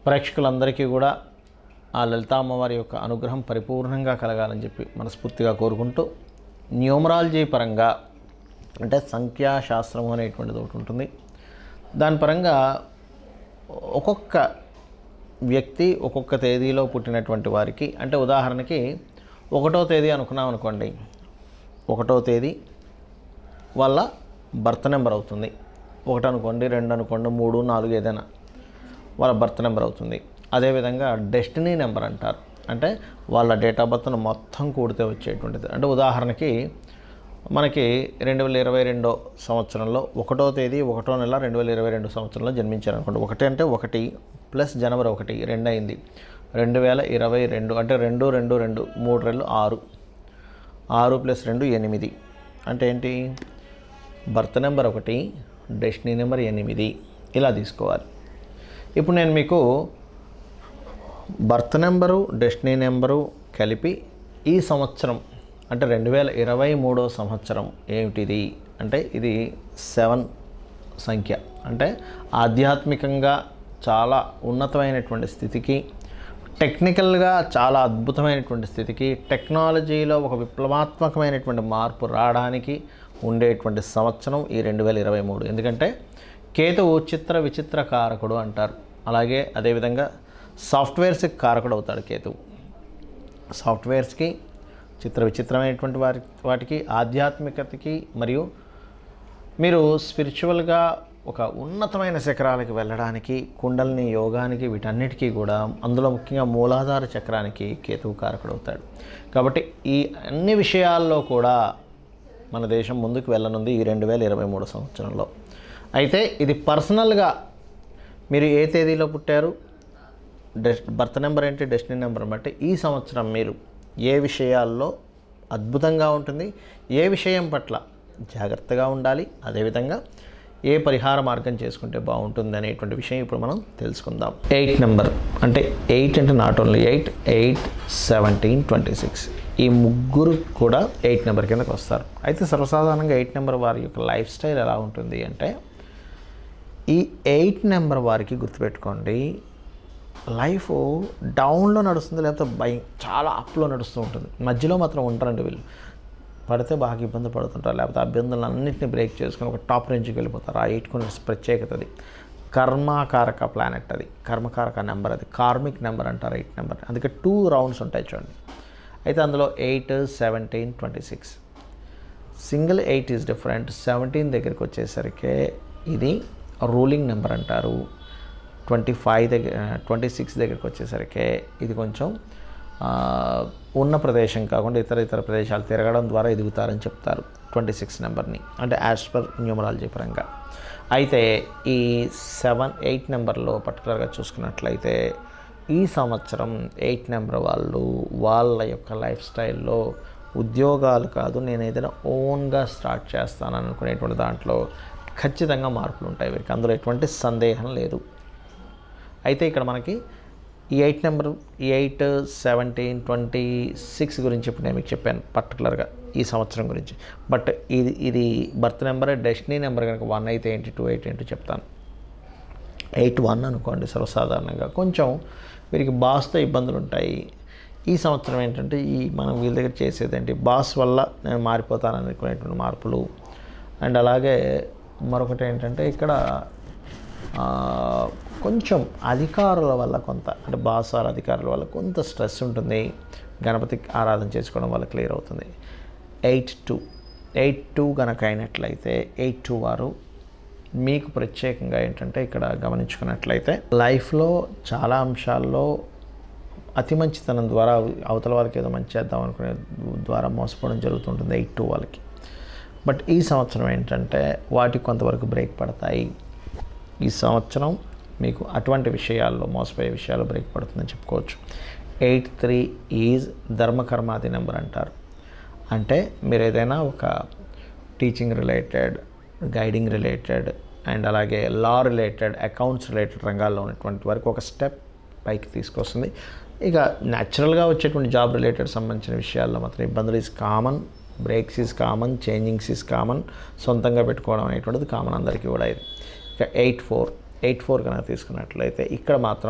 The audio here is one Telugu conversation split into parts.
ప్రేక్షకులందరికీ కూడా ఆ లలితా అమ్మవారి యొక్క అనుగ్రహం పరిపూర్ణంగా కలగాలని చెప్పి మనస్ఫూర్తిగా కోరుకుంటూ న్యూమరాలజీ పరంగా అంటే సంఖ్యాశాస్త్రం అనేటువంటిది ఒకటి ఉంటుంది దాని పరంగా ఒక్కొక్క వ్యక్తి ఒక్కొక్క తేదీలో పుట్టినటువంటి వారికి అంటే ఉదాహరణకి ఒకటో తేదీ అనుకున్నాం అనుకోండి ఒకటో తేదీ వాళ్ళ బర్త్ నెంబర్ అవుతుంది ఒకటి అనుకోండి రెండు అనుకోండి మూడు నాలుగు ఏదైనా వాళ్ళ బర్త్ నెంబర్ అవుతుంది అదేవిధంగా డెస్టినీ నెంబర్ అంటారు అంటే వాళ్ళ డేట్ ఆఫ్ బర్త్ను మొత్తం కూడితే వచ్చేటువంటిది అంటే ఉదాహరణకి మనకి రెండు వేల ఇరవై రెండో సంవత్సరంలో ఒకటో తేదీ ఒకటో నెల రెండు వేల ఇరవై రెండు సంవత్సరంలో జన్మించారు అనుకోండి ఒకటి అంటే ఒకటి ప్లస్ జనవరి ఒకటి రెండు అయింది రెండు వేల ఇరవై రెండు అంటే రెండు రెండు రెండు మూడు రెండు ఆరు ఆరు ప్లస్ రెండు ఎనిమిది అంటే ఏంటి బర్త్ నెంబర్ ఒకటి డెస్టినీ నెంబర్ ఎనిమిది ఇలా తీసుకోవాలి ఇప్పుడు నేను మీకు బర్త్ నెంబరు డెస్టినీ నెంబరు కలిపి ఈ సంవత్సరం అంటే రెండు వేల ఇరవై మూడో సంవత్సరం ఏమిటిది అంటే ఇది సెవెన్ సంఖ్య అంటే ఆధ్యాత్మికంగా చాలా ఉన్నతమైనటువంటి స్థితికి టెక్నికల్గా చాలా అద్భుతమైనటువంటి స్థితికి టెక్నాలజీలో ఒక విప్లవాత్మకమైనటువంటి మార్పు రావడానికి ఉండేటువంటి సంవత్సరం ఈ రెండు వేల ఇరవై మూడు ఎందుకంటే కేతువు చిత్ర విచిత్ర కారకుడు అంటారు అలాగే అదేవిధంగా సాఫ్ట్వేర్స్కి కారకుడు అవుతాడు కేతువు సాఫ్ట్వేర్స్కి చిత్ర విచిత్రమైనటువంటి వారి వాటికి ఆధ్యాత్మికతకి మరియు మీరు స్పిరిచువల్గా ఒక ఉన్నతమైన శిఖరాలకి వెళ్ళడానికి కుండల్ని యోగానికి వీటన్నిటికీ కూడా అందులో ముఖ్యంగా మూలాధార చక్రానికి కేతువు కారకుడవుతాడు కాబట్టి ఈ అన్ని విషయాల్లో కూడా మన దేశం ముందుకు వెళ్ళనుంది ఈ రెండు వేల ఇరవై మూడు సంవత్సరంలో అయితే ఇది పర్సనల్గా మీరు ఏ తేదీలో పుట్టారు డెస్ బర్త్ నెంబర్ ఏంటి డెస్టినీ నెంబర్ బట్టి ఈ సంవత్సరం మీరు ఏ విషయాల్లో అద్భుతంగా ఉంటుంది ఏ విషయం పట్ల జాగ్రత్తగా ఉండాలి అదేవిధంగా ఏ పరిహార మార్గం చేసుకుంటే బాగుంటుంది అనేటువంటి విషయం ఇప్పుడు మనం తెలుసుకుందాం ఎయిట్ నెంబర్ అంటే ఎయిట్ అంటే not only eight eight seventeen twenty six ఈ ముగ్గురు కూడా ఎయిట్ నెంబర్ కిందకి వస్తారు అయితే సర్వసాధారణంగా ఎయిట్ నెంబర్ వారి యొక్క లైఫ్ స్టైల్ ఎలా ఉంటుంది అంటే ఈ ఎయిట్ నెంబర్ వారికి గుర్తుపెట్టుకోండి లైఫ్ డౌన్లో నడుస్తుంది లేకపోతే బై చాలా అప్లో నడుస్తూ ఉంటుంది మధ్యలో మాత్రం ఉంటారండి వీళ్ళు పడితే బాగా ఇబ్బంది పడుతుంటారు లేకపోతే ఆ ఇబ్బందులను అన్నింటినీ బ్రేక్ చేసుకొని ఒక టాప్ రేంజ్కి వెళ్ళిపోతారు ఆ ఎయిట్ కొన్ని ప్రత్యేకత అది కర్మకారక ప్లానెట్ అది కర్మకారక నెంబర్ అది కార్మిక్ నెంబర్ అంటారు ఎయిట్ నెంబర్ అందుకే టూ రౌండ్స్ ఉంటాయి చూడండి అయితే అందులో eight seventeen twenty six single eight is different seventeen దగ్గరికి వచ్చేసరికి ఇది రూలింగ్ నెంబర్ అంటారు ట్వంటీ ఫైవ్ దగ్గర ట్వంటీ సిక్స్ దగ్గరికి వచ్చేసరికి ఇది కొంచెం ఆ, ఉన్న ప్రదేశం కాకుండా ఇతర ఇతర ప్రదేశాలు తిరగడం ద్వారా ఎదుగుతారని చెప్తారు ట్వంటీ సిక్స్ నెంబర్ని అంటే యాజ్ పర్ న్యూమరాలజీ పరంగా అయితే ఈ సెవెన్ ఎయిట్ నెంబర్లో పర్టికులర్గా చూసుకున్నట్లయితే ఈ సంవత్సరం ఎయిట్ నెంబర్ వాళ్ళు వాళ్ళ యొక్క లైఫ్ స్టైల్లో ఉద్యోగాలు కాదు నేను ఏదైనా ఓన్గా స్టార్ట్ చేస్తాను అనుకునేటువంటి దాంట్లో ఖచ్చితంగా మార్పులు ఉంటాయి వీరికి అందులో ఎటువంటి సందేహం లేదు అయితే ఇక్కడ మనకి ఈ ఎయిట్ నెంబర్ ఈ ఎయిట్ సెవెంటీన్ ట్వంటీ సిక్స్ గురించి ఇప్పుడు నేను మీకు చెప్పాను పర్టికులర్గా ఈ సంవత్సరం గురించి బట్ ఇది ఇది బర్త్ నెంబర్ డెస్టినీ నెంబర్ కనుక వన్ అయితే ఏంటి టూ ఎయిట్ ఏంటి చెప్తాను ఎయిట్ వన్ అనుకోండి సర్వసాధారణంగా కొంచెం వీరికి బాస్తో ఇబ్బందులు ఉంటాయి ఈ సంవత్సరం ఏంటంటే ఈ మనం వీళ్ళ దగ్గర చేసేది ఏంటి బాస్ వల్ల నేను మారిపోతాను అనుకునేటువంటి మార్పులు అండ్ అలాగే మరొకటి ఏంటంటే ఇక్కడ ఆ, కొంచెం అధికారుల వల్ల కొంత అంటే బాస్ ఆర్ అధికారుల వల్ల కొంత స్ట్రెస్ ఉంటుంది గణపతి ఆరాధన చేసుకోవడం వల్ల క్లియర్ అవుతుంది ఎయిట్ టూ ఎయిట్ టూ కనుక అయినట్లయితే ఎయిట్ టూ వారు మీకు ప్రత్యేకంగా ఏంటంటే ఇక్కడ గమనించుకున్నట్లయితే లైఫ్లో చాలా అంశాల్లో అతి మంచితనం ద్వారా అవతల వాళ్ళకి ఏదో మంచి చేద్దాం అనుకునే ద్వారా మోసపోవడం జరుగుతుంటుంది ఎయిట్ టూ వాళ్ళకి బట్ ఈ సంవత్సరం ఏంటంటే వాటికి కొంతవరకు బ్రేక్ పడతాయి ఈ సంవత్సరం మీకు అటువంటి విషయాల్లో మోసపోయే విషయాలు బ్రేక్ పడుతుందని చెప్పుకోవచ్చు ఎయిట్ త్రీ ఈజ్ ధర్మకర్మాది నెంబర్ అంటారు అంటే మీరు ఏదైనా ఒక teaching related guiding related and అలాగే లా రిలేటెడ్ అకౌంట్స్ రిలేటెడ్ రంగాల్లో ఉన్నటువంటి వరకు ఒక స్టెప్ పైకి తీసుకొస్తుంది ఇక న్యాచురల్గా వచ్చేటువంటి జాబ్ రిలేటెడ్ సంబంధించిన విషయాల్లో మాత్రం ఇబ్బందులు is common breaks is common changings is common సొంతంగా పెట్టుకోవడం అనేటువంటిది కామన్ అందరికీ కూడా ఇది ఇక ఎయిట్ ఫోర్ ఎయిట్ ఫోర్ కనుక తీసుకున్నట్లయితే ఇక్కడ మాత్రం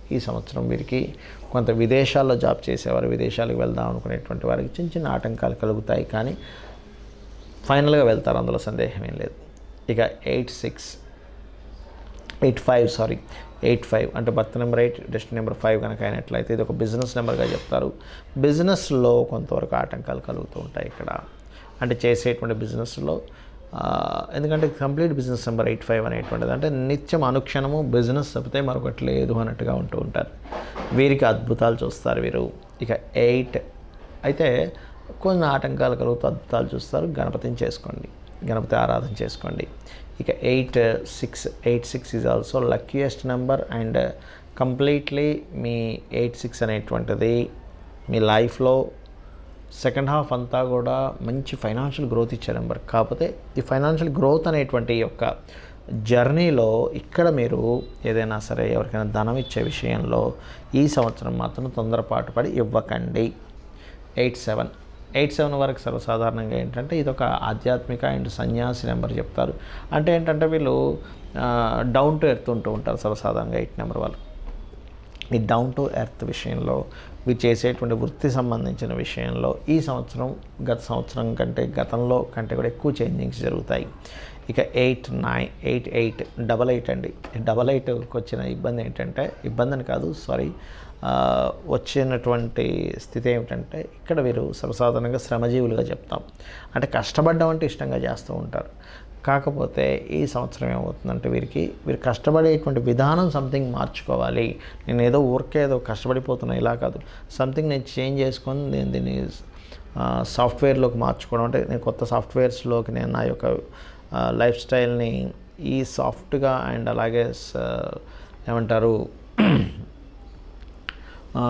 ఈ సంవత్సరం వీరికి కొంత విదేశాల్లో జాబ్ చేసేవారు విదేశాలకు వెళ్దాం అనుకునేటువంటి వారికి చిన్న చిన్న ఆటంకాలు కలుగుతాయి కానీ ఫైనల్గా వెళ్తారు అందులో సందేహం ఏం లేదు ఇక eight six eight five sorry eight five అంటే birth number eight destiny number five కనుక అయినట్లయితే ఇది ఒక బిజినెస్ నెంబర్గా చెప్తారు బిజినెస్లో కొంతవరకు ఆటంకాలు కలుగుతూ ఉంటాయి ఇక్కడ అంటే చేసేటువంటి బిజినెస్లో ఆ, ఎందుకంటే complete business number eight five అనేటువంటిది అంటే నిత్యం అనుక్షణము బిజినెస్ తప్పితే మరొకటి లేదు అన్నట్టుగా ఉంటూ ఉంటారు వీరికి అద్భుతాలు చూస్తారు వీరు ఇక ఎయిట్ అయితే కొన్ని ఆటంకాలు కలుగుతూ అద్భుతాలు చూస్తారు గణపతిని చేసుకోండి గణపతి ఆరాధన చేసుకోండి ఇక eight six eight six is also luckiest number and completely మీ ఎయిట్ సిక్స్ అనేటువంటిది మీ లైఫ్లో సెకండ్ హాఫ్ అంతా కూడా మంచి ఫైనాన్షియల్ గ్రోత్ ఇచ్చే నెంబర్ కాకపోతే ఈ ఫైనాన్షియల్ గ్రోత్ అనేటువంటి యొక్క జర్నీలో ఇక్కడ మీరు ఏదైనా సరే ఎవరికైనా ధనం ఇచ్చే విషయంలో ఈ సంవత్సరం మాత్రం తొందరపాటు పడి ఇవ్వకండి ఎయిట్ సెవెన్ ఎయిట్ సెవెన్ వరకు సర్వసాధారణంగా ఏంటంటే ఇది ఒక ఆధ్యాత్మిక అండ్ సన్యాసి నెంబర్ చెప్తారు అంటే ఏంటంటే వీళ్ళు డౌన్ టు ఎర్త్ ఉంటూ ఉంటారు సర్వసాధారణంగా ఎయిట్ నెంబర్ వాళ్ళు ఈ డౌన్ టు ఎర్త్ విషయంలో మీరు చేసేటువంటి వృత్తి సంబంధించిన విషయంలో ఈ సంవత్సరం గత సంవత్సరం కంటే గతంలో కంటే కూడా ఎక్కువ చేంజింగ్స్ జరుగుతాయి ఇక eight nine eight eight double eight అండి డబల్ ఎయిట్కి వచ్చిన ఇబ్బంది ఏంటంటే ఇబ్బంది అని కాదు సారీ వచ్చినటువంటి స్థితి ఏమిటంటే ఇక్కడ వీరు సర్వసాధారణంగా శ్రమజీవులుగా చెప్తాం అంటే కష్టపడ్డం అంటే ఇష్టంగా చేస్తూ ఉంటారు కాకపోతే ఈ సంవత్సరం ఏమవుతుందంటే వీరికి వీరు కష్టపడేటువంటి విధానం సంథింగ్ మార్చుకోవాలి నేను ఏదో ఊరికే ఏదో కష్టపడిపోతున్నా ఇలా కాదు సంథింగ్ నేను చేంజ్ చేసుకొని నేను దీన్ని సాఫ్ట్వేర్లోకి మార్చుకోవడం అంటే నేను కొత్త సాఫ్ట్వేర్స్లోకి నేను నా యొక్క లైఫ్ స్టైల్ని ఈ సాఫ్ట్గా అండ్ అలాగే స- ఏమంటారు ఆ,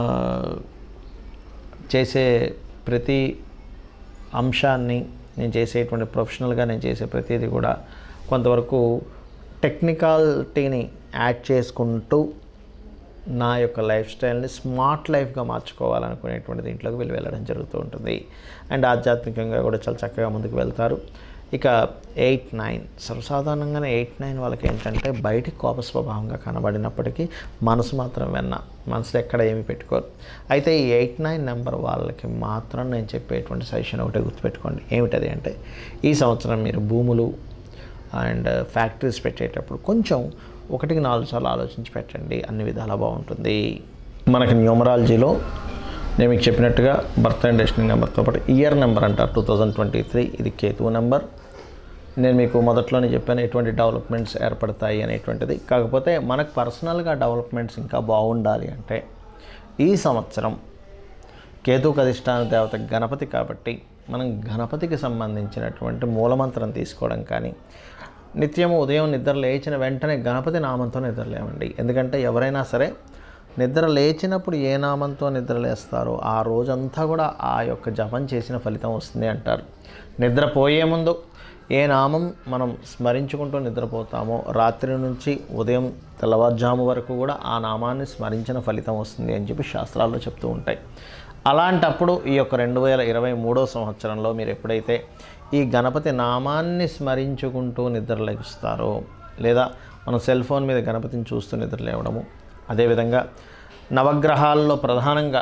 చేసే ప్రతి అంశాన్ని నేను చేసేటువంటి ప్రొఫెషనల్గా నేను చేసే ప్రతిదీ కూడా కొంతవరకు టెక్నికాలిటీని యాడ్ చేసుకుంటూ నా యొక్క లైఫ్ స్టైల్ని స్మార్ట్ లైఫ్గా మార్చుకోవాలనుకునేటువంటి దీంట్లోకి వెళ్ళి వెళ్ళడం జరుగుతూ ఉంటుంది అండ్ ఆధ్యాత్మికంగా కూడా చాలా చక్కగా ముందుకు వెళ్తారు ఇక ఎయిట్ నైన్ సర్వసాధారణంగానే ఎయిట్ నైన్ వాళ్ళకి ఏంటంటే బయటికి కోప స్వభావంగా కనబడినప్పటికీ మనసు మాత్రం వెన్న మనసులో ఎక్కడ ఏమి పెట్టుకోరు అయితే ఈ ఎయిట్ నైన్ నెంబర్ వాళ్ళకి మాత్రం నేను చెప్పేటువంటి సజెషన్ ఒకటే గుర్తుపెట్టుకోండి ఏమిటది అంటే ఈ సంవత్సరం మీరు భూములు అండ్ ఫ్యాక్టరీస్ పెట్టేటప్పుడు కొంచెం ఒకటికి నాలుగు సార్లు ఆలోచించి పెట్టండి అన్ని విధాలా బాగుంటుంది మనకి న్యూమరాలజీలో నేను మీకు చెప్పినట్టుగా బర్త్ అండ్ డెస్టినీ నెంబర్తో పాటు ఇయర్ నెంబర్ అంటారు టూ థౌజండ్ ట్వంటీ త్రీ ఇది కేతువు నెంబర్ నేను మీకు మొదట్లోనే చెప్పాను ఎటువంటి డెవలప్మెంట్స్ ఏర్పడతాయి అనేటువంటిది కాకపోతే మనకు పర్సనల్గా డెవలప్మెంట్స్ ఇంకా బాగుండాలి అంటే ఈ సంవత్సరం కేతుకు అధిష్టాన దేవత గణపతి కాబట్టి మనం గణపతికి సంబంధించినటువంటి మూలమంత్రం తీసుకోవడం కానీ నిత్యము ఉదయం నిద్ర లేచిన వెంటనే గణపతి నామంతో నిద్ర లేవండి ఎందుకంటే ఎవరైనా సరే నిద్ర లేచినప్పుడు ఏ నామంతో నిద్ర లేస్తారో ఆ రోజంతా కూడా ఆ యొక్క జపం చేసిన ఫలితం వస్తుంది అంటారు నిద్రపోయే ముందు ఏ నామం మనం స్మరించుకుంటూ నిద్రపోతామో రాత్రి నుంచి ఉదయం తెల్లవారుజాము వరకు కూడా ఆ నామాన్ని స్మరించిన ఫలితం వస్తుంది అని చెప్పి శాస్త్రాల్లో చెప్తూ ఉంటాయి అలాంటప్పుడు ఈ యొక్క రెండు వేల ఇరవై మూడో సంవత్సరంలో మీరు ఎప్పుడైతే ఈ గణపతి నామాన్ని స్మరించుకుంటూ నిద్ర లెగుస్తారో లేదా మనం సెల్ ఫోన్ మీద గణపతిని చూస్తూ నిద్ర లేవడము అదేవిధంగా నవగ్రహాల్లో ప్రధానంగా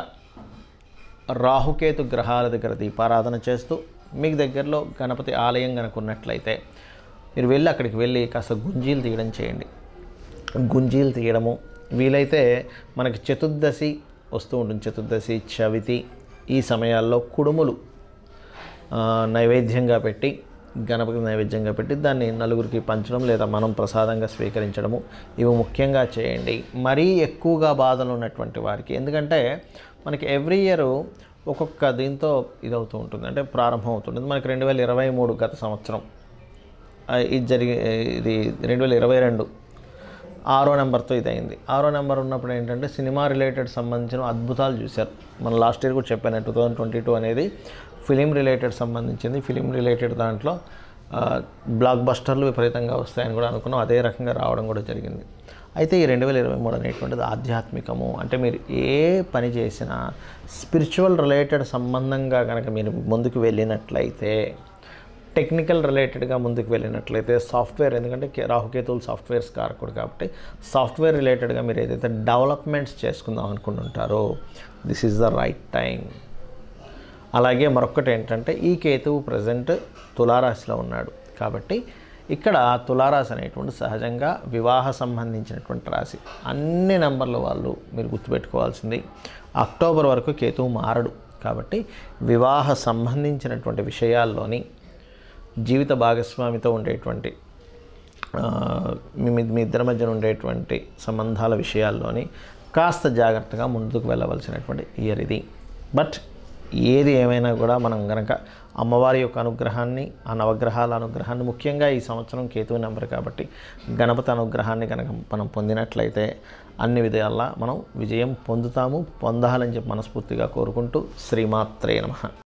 రాహుకేతు గ్రహాల దగ్గర దీపారాధన చేస్తూ మీకు దగ్గరలో గణపతి ఆలయం కనుక ఉన్నట్లయితే మీరు వెళ్ళి అక్కడికి వెళ్ళి కాస్త గుంజీలు తీయడం చేయండి గుంజీలు తీయడము వీలైతే మనకి చతుర్దశి వస్తూ ఉంటుంది చతుర్దశి చవితి ఈ సమయాల్లో కుడుములు ఆ, నైవేద్యంగా పెట్టి గణపతి నైవేద్యంగా పెట్టి దాన్ని నలుగురికి పంచడం లేదా మనం ప్రసాదంగా స్వీకరించడము ఇవి ముఖ్యంగా చేయండి మరీ ఎక్కువగా బాధలు ఉన్నటువంటి వారికి ఎందుకంటే మనకి ఎవ్రీ ఇయర్ ఒక్కొక్క దీంతో ఇదవుతూ ఉంటుంది అంటే ప్రారంభం అవుతుంది మనకి రెండు వేల ఇరవై మూడు గత సంవత్సరం ఆ, ఇది జరిగే ఇది రెండు వేల ఇరవై రెండు ఆరో నెంబర్తో ఇది అయింది ఆరో నెంబర్ ఉన్నప్పుడు ఏంటంటే సినిమా రిలేటెడ్ సంబంధించిన అద్భుతాలు చూశారు మన లాస్ట్ ఇయర్ కూడా చెప్పాను టూ థౌజండ్ ట్వంటీ టూ అనేది ఫిలిం రిలేటెడ్ సంబంధించింది ఫిలిం రిలేటెడ్ దాంట్లో ఆ, బ్లాక్ బస్టర్లు విపరీతంగా వస్తాయని కూడా అనుకున్నాం అదే రకంగా రావడం కూడా జరిగింది అయితే ఈ రెండు వేల ఇరవై మూడు అనేటువంటిది ఆధ్యాత్మికము అంటే మీరు ఏ పని చేసినా స్పిరిచువల్ రిలేటెడ్ సంబంధంగా కనుక మీరు ముందుకు వెళ్ళినట్లయితే టెక్నికల్ రిలేటెడ్గా ముందుకు వెళ్ళినట్లయితే సాఫ్ట్వేర్ ఎందుకంటే కే- రాహుకేతువులు సాఫ్ట్వేర్స్ కారకుడు కాబట్టి సాఫ్ట్వేర్ రిలేటెడ్గా మీరు ఏదైతే డెవలప్మెంట్స్ చేసుకుందాం అనుకుంటుంటారో this is the right time అలాగే మరొకటి ఏంటంటే ఈ కేతువు ప్రజెంట్ తులారాశిలో ఉన్నాడు కాబట్టి ఇక్కడ తులారాశి అనేటువంటి సహజంగా వివాహ సంబంధించినటువంటి రాశి అన్ని నెంబర్ల వాళ్ళు మీరు గుర్తుపెట్టుకోవాల్సింది అక్టోబర్ వరకు కేతువు మారడు కాబట్టి వివాహ సంబంధించినటువంటి విషయాల్లోని జీవిత భాగస్వామితో ఉండేటువంటి ఆ, మీ మీ- మీ ఇద్దరి మధ్యన ఉండేటువంటి సంబంధాల విషయాల్లోని కాస్త జాగ్రత్తగా ముందుకు వెళ్ళవలసినటువంటి ఇయర్ ఇది బట్ ఏది ఏమైనా కూడా మనం గనక అమ్మవారి యొక్క అనుగ్రహాన్ని ఆ నవగ్రహాల అనుగ్రహాన్ని ముఖ్యంగా ఈ సంవత్సరం కేతువు నెంబర్ కాబట్టి గణపతి అనుగ్రహాన్ని కనుక మనం పొందినట్లయితే అన్ని విధాలా మనం విజయం పొందుతాము పొందాలని చెప్పి మనస్ఫూర్తిగా కోరుకుంటూ శ్రీమాత్రే నమః